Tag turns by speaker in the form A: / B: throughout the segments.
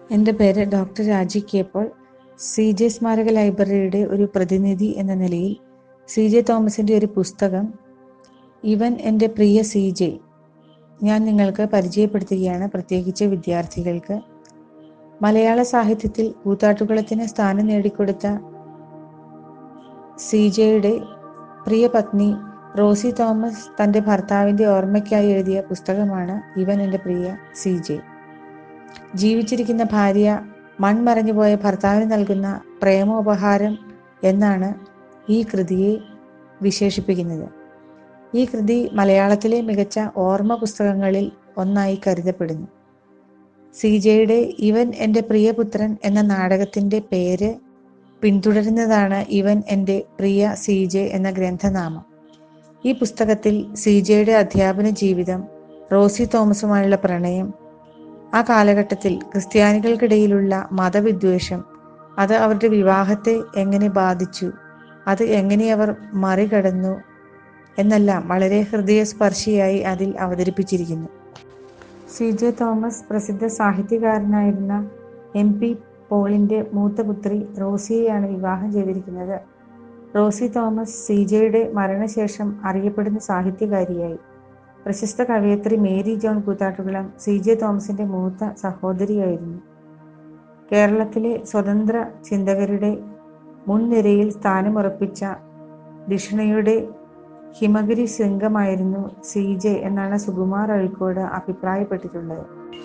A: എൻ്റെ പേര് ഡോക്ടർ രാജി കെ പോൾ സി ജെ സ്മാരക ലൈബ്രറിയുടെ ഒരു പ്രതിനിധി എന്ന നിലയിൽ സി ജെ തോമസിൻ്റെ ഒരു പുസ്തകം ഇവൻ എൻ്റെ പ്രിയ സി ജെ ഞാൻ നിങ്ങൾക്ക് പരിചയപ്പെടുത്തുകയാണ് പ്രത്യേകിച്ച് വിദ്യാർത്ഥികൾക്ക് മലയാള സാഹിത്യത്തിൽ കൂത്താട്ടുകുളത്തിന് സ്ഥാനം നേടിക്കൊടുത്ത സി ജെയുടെ പ്രിയ പത്നി റോസി തോമസ് തൻ്റെ ഭർത്താവിൻ്റെ ഓർമ്മയ്ക്കായി എഴുതിയ പുസ്തകമാണ് ഇവൻ എൻ്റെ പ്രിയ സി ജെ ജീവിച്ചിരിക്കുന്ന ഭാര്യ മൺമറഞ്ഞുപോയ ഭർത്താവിന് നൽകുന്ന പ്രേമോപഹാരം എന്നാണ് ഈ കൃതിയെ വിശേഷിപ്പിക്കുന്നത് ഈ കൃതി മലയാളത്തിലെ മികച്ച ഓർമ്മ പുസ്തകങ്ങളിൽ ഒന്നായി കരുതപ്പെടുന്നു സി ജെയുടെ ഇവൻ എൻ്റെ പ്രിയപുത്രൻ എന്ന നാടകത്തിൻ്റെ പേര് പിന്തുടരുന്നതാണ് ഇവൻ എൻ്റെ പ്രിയ സി ജെ എന്ന ഗ്രന്ഥനാമം ഈ പുസ്തകത്തിൽ സി ജെയുടെ അധ്യാപന ജീവിതം റോസി തോമസുമായുള്ള പ്രണയം ആ കാലഘട്ടത്തിൽ ക്രിസ്ത്യാനികൾക്കിടയിലുള്ള മതവിദ്വേഷം അത് അവരുടെ വിവാഹത്തെ എങ്ങനെ ബാധിച്ചു അത് എങ്ങനെ അവർ മറികടന്നു എന്നെല്ലാം വളരെ ഹൃദയസ്പർശിയായി അതിൽ അവതരിപ്പിച്ചിരിക്കുന്നു സി ജെ തോമസ് പ്രസിദ്ധ സാഹിത്യകാരനായിരുന്ന എം പി പോളിന്റെ മൂത്ത പുത്രി റോസിയെയാണ് വിവാഹം ചെയ്തിരിക്കുന്നത് റോസി തോമസ് സി ജെയുടെ മരണശേഷം അറിയപ്പെടുന്ന സാഹിത്യകാരിയായി പ്രശസ്ത കവയത്രി Mary John Koothattukulam C J തോമസിന്റെ മൂത്ത സഹോദരിയായിരുന്നു കേരളത്തിലെ സ്വതന്ത്ര ചിന്തകരുടെ മുൻനിരയിൽ സ്ഥാനമുറപ്പിച്ച ഡിക്ഷണയുടെ ഹിമഗിരി ശൃംഗമായിരുന്നു സി ജെ എന്നാണ് സുകുമാർ അഴിക്കോട് അഭിപ്രായപ്പെട്ടിട്ടുള്ളത്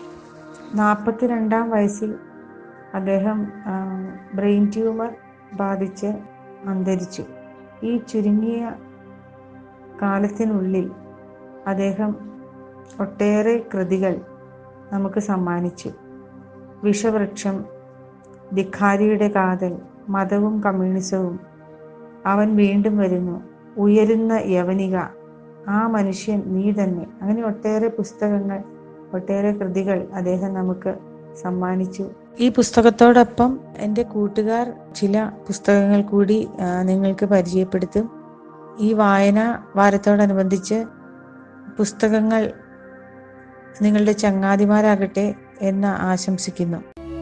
A: നാൽപ്പത്തിരണ്ടാം വയസ്സിൽ അദ്ദേഹം ബ്രെയിൻ ട്യൂമർ ബാധിച്ച് അന്തരിച്ചു ഈ ചുരുങ്ങിയ കാലത്തിനുള്ളിൽ അദ്ദേഹം ഒട്ടേറെ കൃതികൾ നമുക്ക് സമ്മാനിച്ചു വിഷവൃക്ഷം ധിഖാരിയുടെ കാതൽ മതവും കമ്മ്യൂണിസവും അവൻ വീണ്ടും വരുന്നു ഉയരുന്ന യവനിക ആ മനുഷ്യൻ നീ തന്നെ അങ്ങനെ ഒട്ടേറെ പുസ്തകങ്ങൾ ഒട്ടേറെ കൃതികൾ അദ്ദേഹം നമുക്ക് സമ്മാനിച്ചു ഈ പുസ്തകത്തോടൊപ്പം എൻ്റെ കൂട്ടുകാർ ചില പുസ്തകങ്ങൾ കൂടി നിങ്ങൾക്ക് പരിചയപ്പെടുത്തും ഈ വായന വാരത്തോടനുബന്ധിച്ച് പുസ്തകങ്ങൾ നിങ്ങളുടെ ചങ്ങാതിമാരാകട്ടെ എന്ന് ആശംസിക്കുന്നു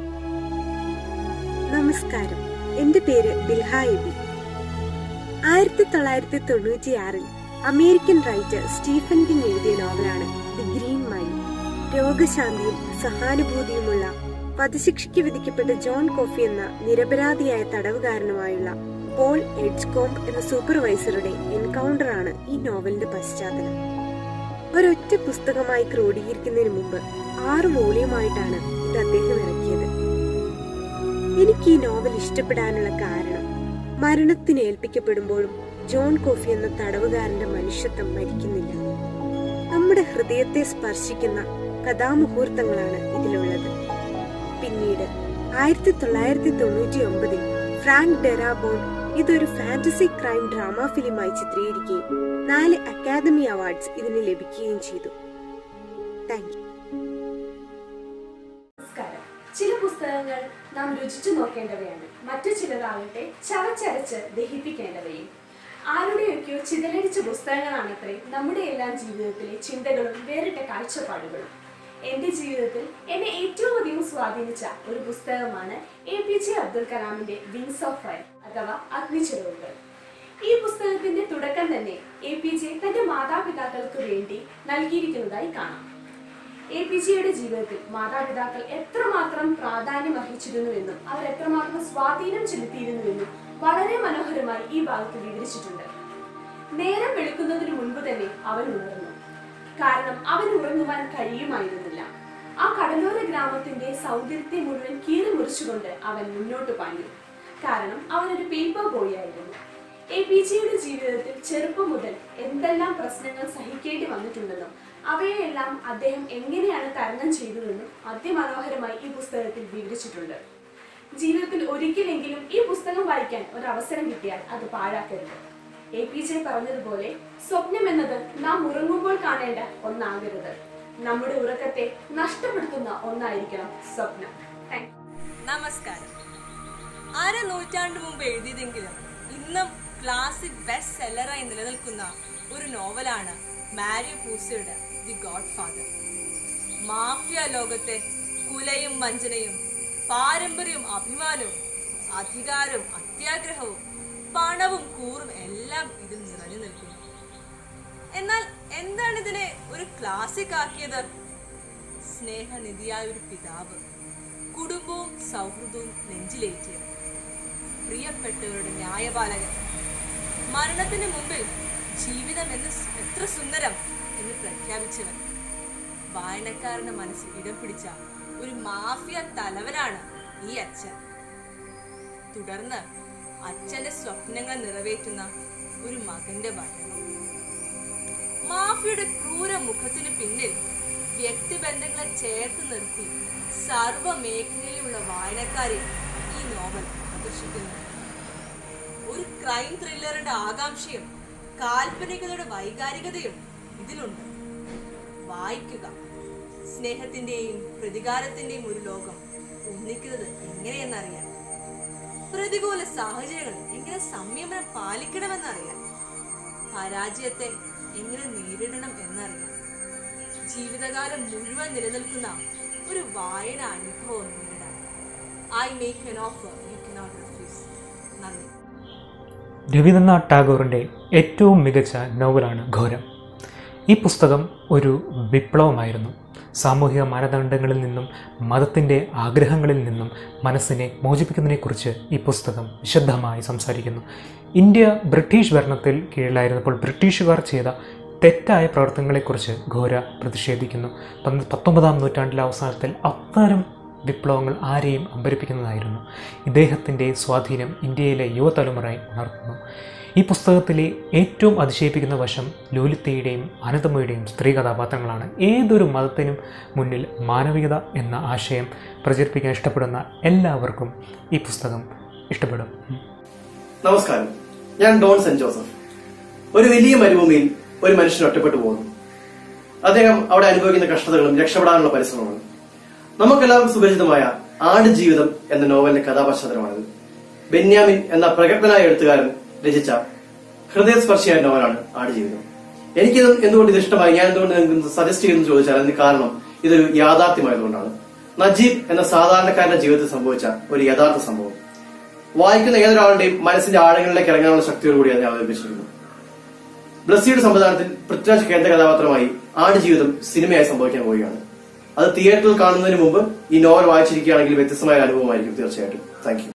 B: നമസ്കാരം എന്റെ പേര് ബിൽഹായിബി ആയിരത്തി തൊള്ളായിരത്തി തൊണ്ണൂറ്റിയാറിൽ അമേരിക്കൻ റൈറ്റർ സ്റ്റീഫൻ കിങ് എഴുതിയ നോവലാണ് ദി ഗ്രീൻ മൈൽ രോഗശാന്തിയും സഹാനുഭൂതിയുമുള്ള വധശിക്ഷയ്ക്ക് വിധിക്കപ്പെട്ട ജോൺ കോഫി എന്ന നിരപരാധിയായ തടവുകാരനുമായുള്ള പോൾ എഡ്ജ്കോംബ് എന്ന സൂപ്പർവൈസറുടെ എൻകൗണ്ടറാണ് ഈ നോവലിന്റെ പശ്ചാത്തലം ഒരൊറ്റ പുസ്തകമായി ക്രോഡീകരിക്കുന്നതിന് മുമ്പ് ആറ് വോളിയമായിട്ടാണ് ഇത് അദ്ദേഹം ഇറക്കിയത് എനിക്ക് ഈ നോവൽ ഇഷ്ടപ്പെടാനുള്ള കാരണം മരണത്തിന് ഏൽപ്പിക്കപ്പെടുമ്പോഴും ജോൺ കോഫി എന്ന തടവുകാരന്റെ മനുഷ്യത്വം മരിക്കുന്നില്ല നമ്മുടെ ഹൃദയത്തെ സ്പർശിക്കുന്ന കഥാമുഹൂർത്തങ്ങളാണ് ഇതിലുള്ളത് പിന്നീട് ആയിരത്തി തൊള്ളായിരത്തി തൊണ്ണൂറ്റി ഒമ്പതിൽ ഫ്രാങ്ക് ഡെറാബോൺ ഇതൊരു ഫാന്റസി ക്രൈം ഡ്രാമ ഫിലിമായി ചിത്രീകരിക്കുകയും നാല് അക്കാദമി അവാർഡ്സ് ഇതിന് ലഭിക്കുകയും ചെയ്തു താങ്ക് യു
C: നമസ്കാരം ചില പുസ്തകങ്ങൾ നാം രുചിച്ചു നോക്കേണ്ടവയാണ് മറ്റു ചിലതാകട്ടെ ചവച്ചരച്ച് ദഹിപ്പിക്കേണ്ടവയും ആരുടെയൊക്കെയോ ചിതലരിച്ച പുസ്തകങ്ങളാണത്രേ നമ്മുടെ എല്ലാം ജീവിതത്തിലെ ചിന്തകളും വേറിട്ട കാഴ്ചപ്പാടുകളും എൻ്റെ ജീവിതത്തിൽ എന്നെ ഏറ്റവും അധികം സ്വാധീനിച്ച ഒരു പുസ്തകമാണ് എ പി ജെ അബ്ദുൽ കലാമിന്റെ വിങ്സ് ഓഫ് ഫയർ അഥവാ അഗ്നിച്ചിറകുകൾ ഈ പുസ്തകത്തിന്റെ തുടക്കം തന്നെ എ പി ജെ തന്റെ മാതാപിതാക്കൾക്ക് വേണ്ടി നൽകിയിരിക്കുന്നതായി കാണാം എ പി ജിയുടെ ജീവിതത്തിൽ മാതാപിതാക്കൾ എത്രമാത്രം പ്രാധാന്യം അർഹിച്ചിരുന്നുവെന്നും അവർ എത്രമാത്രം സ്വാധീനം ചെലുത്തിയിരുന്നുവെന്നും വളരെ മനോഹരമായി ഈ ഭാഗത്ത് വിവരിച്ചിട്ടുണ്ട് നേരം വെളുക്കുന്നതിന് മുൻപ് തന്നെ അവൻ ഉണർന്നു കാരണം അവൻ ഉറങ്ങുവാൻ കഴിയുമായിരുന്നില്ല ആ കടലോര ഗ്രാമത്തിന്റെ സൗന്ദര്യത്തെ മുഴുവൻ കീറി മുറിച്ചുകൊണ്ട് അവൻ മുന്നോട്ട് പാഞ്ഞു കാരണം അവനൊരു പേപ്പർ ബോയ് ആയിരുന്നു എ പി ജിയുടെ ജീവിതത്തിൽ ചെറുപ്പം മുതൽ എന്തെല്ലാം പ്രശ്നങ്ങൾ സഹിക്കേണ്ടി വന്നിട്ടുണ്ടെന്നും അവയെല്ലാം അദ്ദേഹം എങ്ങനെയാണ് തരണം ചെയ്തതെന്നും അതിമനോഹരമായി ഈ പുസ്തകത്തിൽ വിവരിച്ചിട്ടുണ്ട് ജീവിതത്തിൽ ഒരിക്കലെങ്കിലും ഈ പുസ്തകം വായിക്കാൻ ഒരു അവസരം കിട്ടിയാൽ അത് പാഴാക്കരുത് എ പി ജെ പറഞ്ഞതുപോലെ സ്വപ്നം എന്നത് നാം ഉറങ്ങുമ്പോൾ കാണേണ്ട ഒന്നാകരുത് നമ്മുടെ ഉറക്കത്തെ നഷ്ടപ്പെടുത്തുന്ന ഒന്നായിരിക്കണം സ്വപ്നം താങ്ക്
D: നമസ്കാരം അര നൂറ്റാണ്ട് മുമ്പ് എഴുതിയതെങ്കിലും ഇന്നും ക്ലാസിക് ബെസ്റ്റ് സെല്ലറായി നിലനിൽക്കുന്ന ഒരു നോവലാണ് മാരി പൂസയുടെ ദി ഗോഡ് ഫാദർ മാഫിയ ലോകത്തെ കുലയും വഞ്ചനയും പാരമ്പര്യവും അഭിമാനവും അധികാരവും അത്യാഗ്രഹവും പണവും കൂറും എല്ലാം ഇതിൽ നിറഞ്ഞു നിൽക്കുന്നു എന്നാൽ എന്താണ് ഇതിനെ ഒരു ക്ലാസിക് ആക്കിയത് സ്നേഹനിധിയായ ഒരു പിതാവ് കുടുംബവും സൗഹൃദവും നെഞ്ചിലേറ്റിയ പ്രിയപ്പെട്ടവരുടെ ന്യായപാലകൻ മരണത്തിന് മുമ്പിൽ ജീവിതം എന്ന് സ് എത്ര സുന്ദരം എന്ന് പ്രഖ്യാപിച്ചവൻ വായനക്കാരന്റെ മനസ്സിൽ ഇടം പിടിച്ച ഒരു മാഫിയ തലവനാണ് ഈ അച്ഛൻ തുടർന്ന് അച്ഛന്റെ സ്വപ്നങ്ങൾ നിറവേറ്റുന്ന ഒരു മകന്റെ വരവ് മാഫിയുടെ ക്രൂര മുഖത്തിന് പിന്നിൽ വ്യക്തിബന്ധങ്ങളെ ചേർത്ത് നിർത്തി സർവ മേഖലയിലുള്ള വായനക്കാരെ ഈ നോവൽ ആകർഷിക്കുന്നു ഒരു ക്രൈം ത്രില്ലറിന്റെ ആകാംക്ഷയും കാൽപ്പനികതയുടെ വൈകാരികതയും ഇതിലുണ്ട് വായിക്കുക സ്നേഹത്തിന്റെയും പ്രതികാരത്തിന്റെയും ഒരു ലോകം ഒന്നിക്കുന്നത് എങ്ങനെയെന്നറിയാൻ പ്രതികൂല സാഹചര്യങ്ങൾ എങ്ങനെ സംയമനം പാലിക്കണമെന്നറിയാൻ പരാജയത്തെ എങ്ങനെ നേരിടണം എന്നറിയാൻ ജീവിതകാലം മുഴുവൻ നിലനിൽക്കുന്ന ഒരു വായന അനുഭവം നേരിടാൻ I make an offer you cannot refuse നന്ദി
E: രവീന്ദ്രനാഥ് ടാഗോറിൻ്റെ ഏറ്റവും മികച്ച നോവലാണ് ഘോരം ഈ പുസ്തകം ഒരു വിപ്ലവമായിരുന്നു സാമൂഹിക മാനദണ്ഡങ്ങളിൽ നിന്നും മതത്തിൻ്റെ ആഗ്രഹങ്ങളിൽ നിന്നും മനസ്സിനെ മോചിപ്പിക്കുന്നതിനെക്കുറിച്ച് ഈ പുസ്തകം വിശദമായി സംസാരിക്കുന്നു ഇന്ത്യ ബ്രിട്ടീഷ് ഭരണത്തിൽ കീഴിലായിരുന്നപ്പോൾ ബ്രിട്ടീഷുകാർ ചെയ്ത തെറ്റായ പ്രവർത്തനങ്ങളെക്കുറിച്ച് ഘോര പ്രതിഷേധിക്കുന്നു പന്ത് പത്തൊമ്പതാം നൂറ്റാണ്ടിലെ അവസാനത്തിൽ അത്തരം വിപ്ലവങ്ങൾ ആരെയും അമ്പരിപ്പിക്കുന്നതായിരുന്നു ഇദ്ദേഹത്തിൻ്റെ സ്വാധീനം ഇന്ത്യയിലെ യുവതലമുറയെ ഉണർത്തുന്നു ഈ പുസ്തകത്തിലെ ഏറ്റവും അതിശയിപ്പിക്കുന്ന വശം ലോലിത്തയുടെയും അനന്തമ്മയുടെയും സ്ത്രീ കഥാപാത്രങ്ങളാണ് ഏതൊരു മതത്തിനും മുന്നിൽ മാനവികത എന്ന ആശയം പ്രചരിപ്പിക്കാൻ ഇഷ്ടപ്പെടുന്ന എല്ലാവർക്കും ഈ പുസ്തകം ഇഷ്ടപ്പെടും
F: നമസ്കാരം ഞാൻ ഡോൺ സെന്റ് ജോസഫ് ഒരു വലിയ മരുഭൂമിയിൽ ഒരു മനുഷ്യൻ ഒറ്റപ്പെട്ടു പോകുന്നു അദ്ദേഹം അവിടെ അനുഭവിക്കുന്ന കഷ്ടതകളും രക്ഷപ്പെടാനുള്ള പരിശ്രമങ്ങളും നമുക്കെല്ലാവർക്കും സുപരിചിതമായ ആട് ജീവിതം എന്ന നോവലിന്റെ കഥാപശ്ചാത്തലമാണിത് ബെന്യാമിൻ എന്ന പ്രഗത്ഭനായ എഴുത്തുകാരൻ രചിച്ച ഹൃദയസ്പർശിയായ നോവലാണ് ആട് ജീവിതം എനിക്കിത് എന്തുകൊണ്ട് ഇത് ഇഷ്ടമായി ഞാൻ എന്തുകൊണ്ട് നിങ്ങൾക്ക് സജസ്റ്റ് ചെയ്യുന്നു ചോദിച്ചാൽ അതിന് കാരണം ഇതൊരു യാഥാർത്ഥ്യമായതുകൊണ്ടാണ് നജീബ് എന്ന സാധാരണക്കാരന്റെ ജീവിതത്തിൽ സംഭവിച്ച ഒരു യഥാർത്ഥ സംഭവം വായിക്കുന്ന ഏതൊരാളുടെയും മനസ്സിന്റെ ആഴങ്ങളിലേക്ക് ഇറങ്ങാനുള്ള ശക്തിയോടുകൂടി അതിനെ അവതരിപ്പിച്ചിരിക്കുന്നു ബ്ലസ്സിയുടെ സംവിധാനത്തിൽ പൃഥ്വിരാജ് കേന്ദ്ര കഥാപാത്രമായി ആടുജീവിതം സിനിമയായി സംഭവിക്കാൻ പോവുകയാണ് അത് തിയേറ്ററിൽ കാണുന്നതിന് മുമ്പ് ഈ നോവൽ വായിച്ചിരിക്കുകയാണെങ്കിൽ വ്യത്യസ്തമായ ഒരു അനുഭവമായിരിക്കും തീർച്ചയായിട്ടും താങ്ക്